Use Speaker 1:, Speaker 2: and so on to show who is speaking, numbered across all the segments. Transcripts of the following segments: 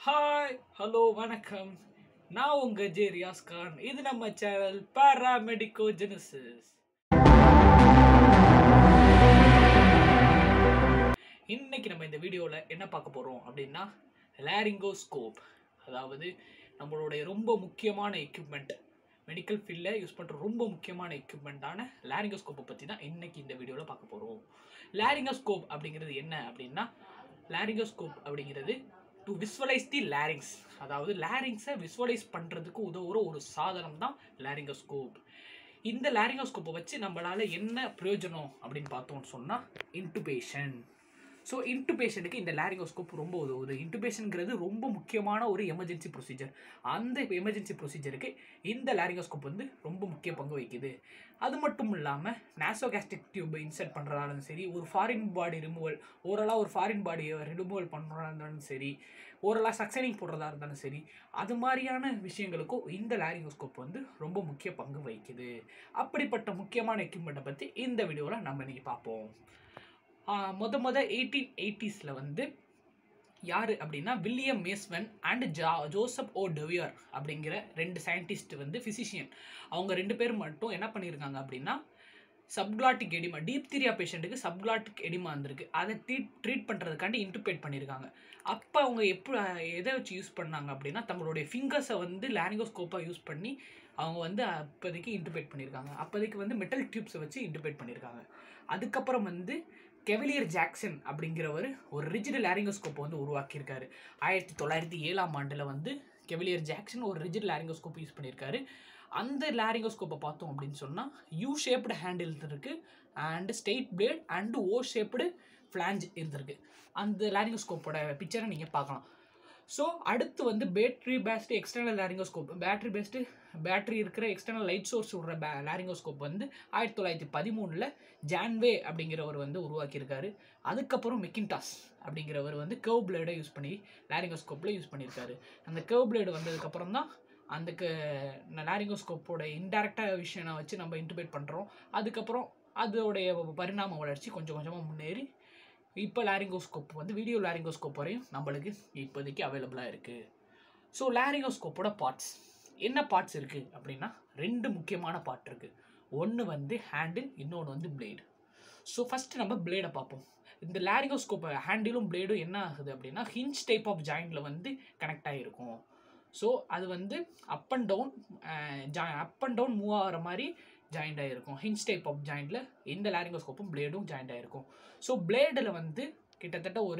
Speaker 1: hi hello வணக்கம் நான் உங்க ஜே ரியாஸ் கான் இது நம்ம சேனல் பாராமெடிக்கோ ஜெனசிஸ் இன்னைக்கு நம்ம இந்த வீடியோவில் என்ன பார்க்க போகிறோம் அப்படின்னா லேரிங்கோஸ்கோப் அதாவது நம்மளுடைய ரொம்ப முக்கியமான எக்யூப்மெண்ட் மெடிக்கல் ஃபீல்டில் யூஸ் பண்ணுற ரொம்ப முக்கியமான எக்யூப்மெண்ட்டான லேரிங்கோஸ்கோப்பை பற்றி தான் இன்னைக்கு இந்த வீடியோவில் பார்க்க போகிறோம் லேரிங்கோஸ்கோப் அப்படிங்கிறது என்ன அப்படின்னா லேரிங்கோஸ்கோப் அப்படிங்கிறது டு விஸ்வலைஸ் தி லேரிங்ஸ் அதாவது லேரிங்ஸை விஸ்வலைஸ் பண்ணுறதுக்கு உதவுற ஒரு சாதனம் தான் லேரிங்கோஸ்கோப் இந்த லேரிங்கோஸ்கோப்பை வச்சு நம்மளால் என்ன பிரயோஜனம் அப்படின்னு பார்த்தோம்னு சொன்னால் இன்டுபேஷன் ஸோ இன்டுபேஷனுக்கு இந்த லேரிங்கோஸ்கோப் ரொம்ப உதவுது இன்டுபேஷனுங்கிறது ரொம்ப முக்கியமான ஒரு எமர்ஜென்சி ப்ரொசீஜர் அந்த எமர்ஜென்சி ப்ரொசீஜருக்கு இந்த லேரிங்கோஸ்கோப் வந்து ரொம்ப முக்கிய பங்கு வகிக்குது அது மட்டும் இல்லாமல் நாசோகாஸ்டிக் டியூப் இன்சர்ட் பண்ணுறதாலும் சரி ஒரு ஃபாரின் பாடி ரிமூவல் ஓரலாக ஒரு ஃபாரின் பாடியை ரிமூவல் பண்ணுறதா இருந்தாலும் சரி ஓரலாக சக்சனிங் போடுறதா இருந்தாலும் சரி அது மாதிரியான விஷயங்களுக்கும் இந்த லேரிங்கோஸ்கோப் வந்து ரொம்ப முக்கிய பங்கு வகிக்குது அப்படிப்பட்ட முக்கியமான எக்யூப்மெண்ட்டை பற்றி இந்த வீடியோவில் நம்ம இன்னைக்கு பார்ப்போம் ஆஹ் முத முத எயிட்டீன் எயிட்டிஸில் வந்து யார் அப்படின்னா வில்லியம் மேஸ்வன் அண்ட் ஜா ஜோசப் ஓ டெவியர் அப்படிங்கிற ரெண்டு சயின்டிஸ்ட் வந்து ஃபிசிஷியன் அவங்க ரெண்டு பேர் மட்டும் என்ன பண்ணியிருக்காங்க அப்படின்னா சப்கிளாட்டிக் எடிமா டீப் தீரியா பேஷண்ட்டுக்கு சப்கிளாட்டிக் எடிமா இருந்திருக்கு அதை ட்ரீட் ட்ரீட் பண்ணுறதுக்காண்டி இன்டுபேட் பண்ணியிருக்காங்க அப்போ அவங்க எப்போ எதை வச்சு யூஸ் பண்ணாங்க அப்படின்னா தங்களுடைய ஃபிங்கர்ஸை வந்து லேரிங்கோஸ்கோப்பாக யூஸ் பண்ணி அவங்க வந்து அப்போதைக்கு இன்டுபேட் பண்ணியிருக்காங்க அப்போதைக்கு வந்து மெட்டல் டியூப்ஸை வச்சு இன்டுபேட் பண்ணியிருக்காங்க அதுக்கப்புறம் வந்து கெவிலியர் ஜாக்சன் அப்படிங்கிறவர் ஒரு ரிஜிட் லேரிங்கோஸ்கோப்பை வந்து உருவாக்கியிருக்காரு ஆயிரத்தி தொள்ளாயிரத்தி ஏழாம் ஆண்டில் வந்து கெவிலியர் ஜாக்சன் ஒரு ரிஜிட் லேரிங்கோஸ்கோப் யூஸ் பண்ணியிருக்காரு அந்த லேரிங்கோஸ்கோப்பை பார்த்தோம் அப்படின்னு சொன்னால் யூ ஷேப்டு ஹேண்டில் இருக்கு and straight blade and O shaped flange இருந்திருக்கு அந்த லேரிங்கோஸ்கோப்போட பிக்சரை நீங்கள் பார்க்கலாம் ஸோ அடுத்து வந்து battery based external laryngoscope battery based battery இருக்கிற எக்ஸ்டர்னல் லைட் சோர்ஸ் விடுற பே லேரிங்கோஸ்கோப் வந்து ஆயிரத்தி தொள்ளாயிரத்தி பதிமூணில் ஜான்வே அப்படிங்கிறவர் வந்து உருவாக்கியிருக்காரு அதுக்கப்புறம் மெக்கின்டாஸ் அப்படிங்கிறவர் வந்து கர்வ் பிளேடை யூஸ் பண்ணி லேரிங்கோஸ்கோப்பில் யூஸ் பண்ணியிருக்காரு அந்த கர்வ் பிளேடு வந்ததுக்கப்புறம் தான் அந்த லேரிங்கோஸ்கோப்போட இன்டெரக்டாக விஷயம் வச்சு நம்ம இன்டிபேட் பண்ணுறோம் அதுக்கப்புறம் அதோடைய பரிணாம வளர்ச்சி கொஞ்சம் கொஞ்சமாக முன்னேறி இப்போ லேரிங்கோஸ்கோப் வந்து வீடியோ லேரிங்கோஸ்கோப் வரையும் நம்மளுக்கு இப்போதைக்கு அவைலபிளாக இருக்குது ஸோ லேரிங்கோஸ்கோப்போட பார்ட்ஸ் என்ன பார்ட்ஸ் இருக்குது அப்படின்னா ரெண்டு முக்கியமான பார்ட் இருக்குது ஒன்று வந்து ஹேண்டில் இன்னொன்று வந்து பிளேடு ஸோ ஃபஸ்ட்டு நம்ம பிளேடை பார்ப்போம் இந்த லேரிங்கோஸ்கோப் ஹேண்டிலும் பிளேடும் என்ன ஆகுது அப்படின்னா ஹிஞ்ச் டைப் ஆஃப் ஜாயிண்டில் வந்து கனெக்ட் ஆகிருக்கும் ஸோ அது வந்து அப் அண்ட் டவுன் ஜா அப் அண்ட் டவுன் மூவ் ஆகிற மாதிரி ஜாயிண்ட் ஆகிருக்கும் ஹிஞ்ச் டைப் ஆஃப் ஜாயிண்டில் இந்த லேரிங்கோஸ்கோப்பும் பிளேடும் ஜாயிண்ட் ஆகிருக்கும் ஸோ பிளேடில் வந்து கிட்டத்தட்ட ஒரு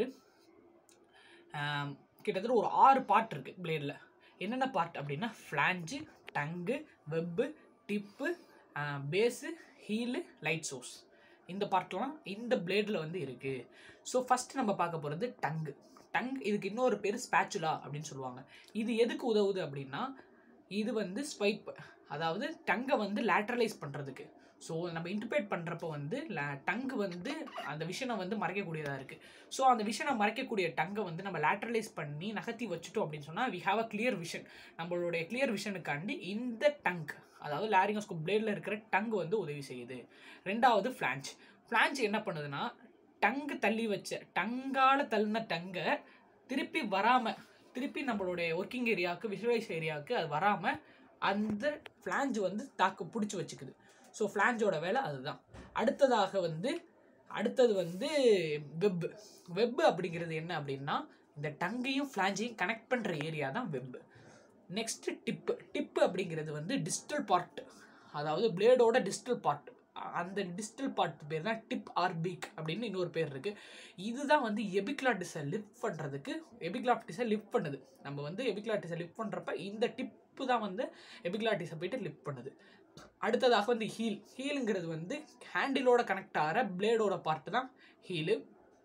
Speaker 1: ஆம், கிட்டத்தட்ட ஒரு ஆறு பார்ட் இருக்குது பிளேடில் என்னென்ன பார்ட் அப்படின்னா flange tongue web tip base heel light source இந்த பார்ட்லாம் இந்த பிளேடில் வந்து இருக்குது ஸோ ஃபஸ்ட்டு நம்ம பார்க்க போகிறது டங்கு டங் இதுக்கு இன்னொரு பேர் ஸ்பேச்சுலா அப்படின்னு சொல்லுவாங்க இது எதுக்கு உதவுது அப்படின்னா இது வந்து ஸ்வைப் அதாவது டங்கை வந்து லேட்ரலைஸ் பண்ணுறதுக்கு ஸோ நம்ம இன்டிபேட் பண்ணுறப்போ வந்து டங்கு வந்து அந்த விஷனை வந்து மறைக்கக்கூடியதாக இருக்குது ஸோ அந்த விஷனை மறைக்கக்கூடிய டங்கை வந்து நம்ம லேட்ரலைஸ் பண்ணி நகர்த்தி வச்சுட்டோம் அப்படின்னு சொன்னால் we have a clear vision நம்மளுடைய கிளியர் விஷனுக்காண்டி இந்த டங்க் அதாவது லேரிங்கோஸ்கோப் பிளேடில் இருக்கிற டங் வந்து உதவி செய்யுது ரெண்டாவது ஃப்ளான்ச் ஃப்ளான்ச் என்ன பண்ணுதுன்னா டங்கு தள்ளி வச்ச டங்கால தள்ளின டங்கை திருப்பி வராமல் திருப்பி நம்மளுடைய ஒர்க்கிங் ஏரியாவுக்கு விஷுவலைஸ் ஏரியாவுக்கு அது வராமல் அந்த ஃப்ளாஞ்ச் வந்து தாக்கு பிடிச்சி வச்சுக்குது ஸோ ஃப்ளாஞ்சோட வேலை அதுதான் அடுத்ததாக வந்து அடுத்தது வந்து வெப் வெப் அப்படிங்கிறது என்ன அப்படின்னா இந்த டங்கையும் ஃப்ளாஞ்சையும் கனெக்ட் பண்ணுற ஏரியா தான் வெப் நெக்ஸ்ட்டு டிப்பு டிப்பு அப்படிங்கிறது வந்து டிஸ்டல் பார்ட் அதாவது பிளேடோட டிஸ்டல் பார்ட் அந்த டிஸ்டல் பார்ட் பேர் தான் டிப் ஆர் பீக் அப்படின்னு இன்னொரு பேர் இருக்குது இதுதான் வந்து எபிக்லாட்டிஸை லிஃப்ட் பண்ணுறதுக்கு எபிக்லாட்டிஸை லிஃப்ட் பண்ணுது நம்ம வந்து எபிக்லாட்டிஸை லிஃப்ட் பண்ணுறப்ப இந்த டிப்பு தான் வந்து எபிக்லாட்டிஸை போயிட்டு லிஃப்ட் பண்ணுது அடுத்ததாக வந்து ஹீல் ஹீலுங்கிறது வந்து ஹேண்டிலோட கனெக்ட் ஆகிற பிளேடோட பார்ட் தான் ஹீலு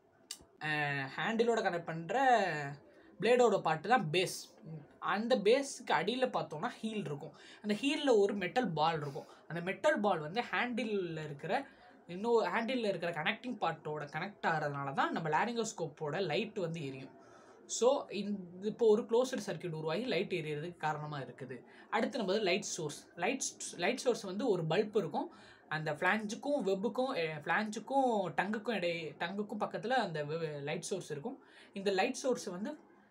Speaker 1: ஹேண்டிலோட கனெக்ட் பண்ணுற பிளேடோட பார்ட்டு தான் பேஸ் அந்த பேஸுக்கு அடியில் பார்த்தோம்னா ஹீல் இருக்கும் அந்த ஹீலில் ஒரு மெட்டல் பால் இருக்கும் அந்த மெட்டல் பால் வந்து ஹேண்டிலில் இருக்கிற இன்னும் ஹேண்டிலில் இருக்கிற கனெக்டிங் பார்ட்டோட கனெக்ட் ஆகிறதுனால தான் நம்ம லேரிங்கோஸ்கோப்போட லைட் வந்து எரியும் ஸோ இந்த இப்போ ஒரு க்ளோஸ்டு சர்க்யூட் உருவாகி லைட் எரியறதுக்கு காரணமாக இருக்குது அடுத்து நம்ம light source light light source வந்து ஒரு பல்ப் இருக்கும் அந்த ஃப்ளாஞ்சுக்கும் வெப்புக்கும் ஃப்ளாஞ்சுக்கும் டங்குக்கும் இடை டங்குக்கும் பக்கத்தில் அந்த லைட் சோர்ஸ் இருக்கும் இந்த லைட் சோர்ஸ் வந்து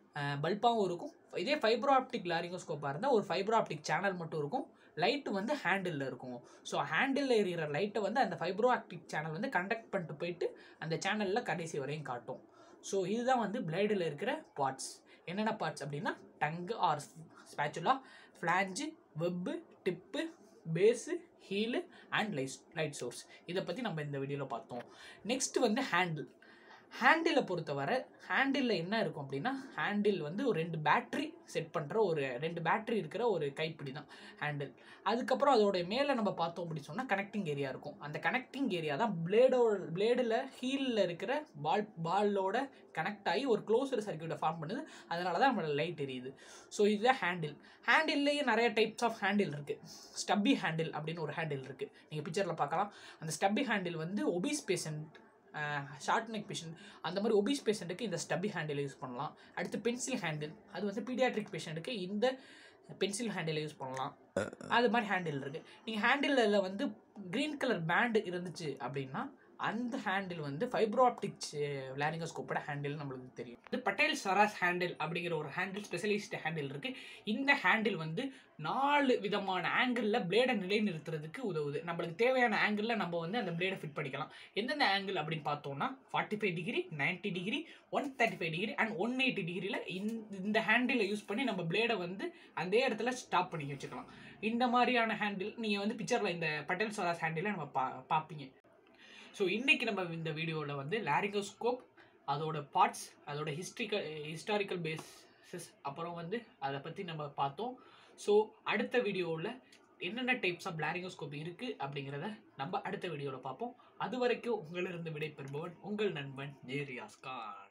Speaker 1: பல்பாகவும் இருக்கும் இதே ஃபைப்ரோ ஆப்டிக் லாரிங்கோஸ்கோப்பாக இருந்தால் ஒரு ஃபைப்ரோ ஆப்டிக் சேனல் மட்டும் இருக்கும் லைட்டு வந்து ஹேண்டிலில் இருக்கும் ஸோ ஹேண்டிலில் எரியிற லைட்டை வந்து அந்த ஃபைப்ரோ ஆப்டிக் சேனல் வந்து கண்டக்ட் பண்ணிட்டு போயிட்டு அந்த சேனலில் கடைசி வரையும் காட்டும் ஸோ இதுதான் வந்து பிளேடில் இருக்கிற பார்ட்ஸ் என்னென்ன பார்ட்ஸ் அப்படின்னா tongue or spatula flange web tip base heel and light light source இதை பற்றி நம்ம இந்த வீடியோவில் பார்த்தோம் நெக்ஸ்ட் வந்து ஹேண்டில் ஹேண்டிலை பொறுத்தவரை ஹேண்டிலில் என்ன இருக்கும் அப்படின்னா ஹேண்டில் வந்து ஒரு ரெண்டு பேட்ரி செட் பண்ணுற ஒரு ரெண்டு பேட்ரி இருக்கிற ஒரு கைப்பிடி தான் ஹேண்டில் அதுக்கப்புறம் அதோடைய மேலே நம்ம பார்த்தோம் அப்படி சொன்னால் கனெக்டிங் ஏரியா இருக்கும் அந்த கனெக்டிங் ஏரியா தான் பிளேடோட பிளேடில் ஹீலில் இருக்கிற பால் பாலோட கனெக்ட் ஆகி ஒரு க்ளோசர் சர்க்கியூட்டை ஃபார்ம் பண்ணுது அதனால தான் நம்மளோட லைட் எரியுது ஸோ இதுதான் ஹேண்டில் ஹேண்டில்லையே நிறைய டைப்ஸ் ஆஃப் ஹேண்டில் இருக்குது ஸ்டப்பி ஹேண்டில் அப்படின்னு ஒரு ஹேண்டில் இருக்குது நீங்கள் பிக்சரில் பார்க்கலாம் அந்த ஸ்டப்பி ஹேண்டில் வந்து obese patient short neck patient அந்த மாதிரி ஒபிஸ் பேஷண்ட்டுக்கு இந்த ஸ்டப்பி ஹேண்டில் யூஸ் பண்ணலாம் அடுத்து பென்சில் ஹேண்டில் அது வந்து பீடியாட்ரிக் பேஷண்ட்டுக்கு இந்த பென்சில் ஹேண்டில் யூஸ் பண்ணலாம் அது மாதிரி ஹேண்டில் இருக்குது நீங்கள் ஹேண்டிலில் வந்து க்ரீன் கலர் பேண்டு இருந்துச்சு அப்படின்னா அந்த ஹேண்டில் வந்து ஃபைப்ரோ ஆப்டிக் லேரிங்கோஸ்கோப்போட ஹேண்டில் நம்மளுக்கு தெரியும் இது பட்டேல் சராஸ் ஹேண்டில் அப்படிங்கிற ஒரு ஹேண்டில் ஸ்பெஷலிஸ்ட் ஹேண்டில் இருக்குது இந்த ஹேண்டில் வந்து நாலு விதமான ஆங்கிளில் பிளேடை நிலைநிறுத்துறதுக்கு உதவுது நம்மளுக்கு தேவையான ஆங்கிளில் நம்ம வந்து அந்த பிளேடை ஃபிட் பண்ணிக்கலாம் எந்தெந்த ஆங்கிள் அப்படின்னு பார்த்தோம்னா forty five degree ninety degree one thirty five degree and one eighty டிகிரியில் இந்த ஹேண்டிலை யூஸ் பண்ணி நம்ம பிளேடை வந்து அதே இடத்துல ஸ்டாப் பண்ணி வச்சுக்கலாம் இந்த மாதிரியான ஹேண்டில் நீங்கள் வந்து பிக்சரில் இந்த பட்டேல் சராஸ் ஹேண்டிலை நம்ம பா பார்ப்பீங்க ஸோ இன்றைக்கி நம்ம இந்த வீடியோவில் வந்து லாரிங்கோஸ்கோப் அதோட பார்ட்ஸ் அதோட ஹிஸ்ட்ரிக்கல் ஹிஸ்டாரிக்கல் பேஸஸ் அப்புறம் வந்து அதை பற்றி நம்ம பார்த்தோம் ஸோ அடுத்த வீடியோவில் என்னென்ன டைப்ஸ் ஆஃப் லாரிங்கோஸ்கோப் இருக்குது அப்படிங்கிறத நம்ம அடுத்த வீடியோவில் பார்ப்போம் அது வரைக்கும் உங்களிருந்து விடைபெறுபவன் உங்கள் நண்பன் ஜே ரியாஸ் கான்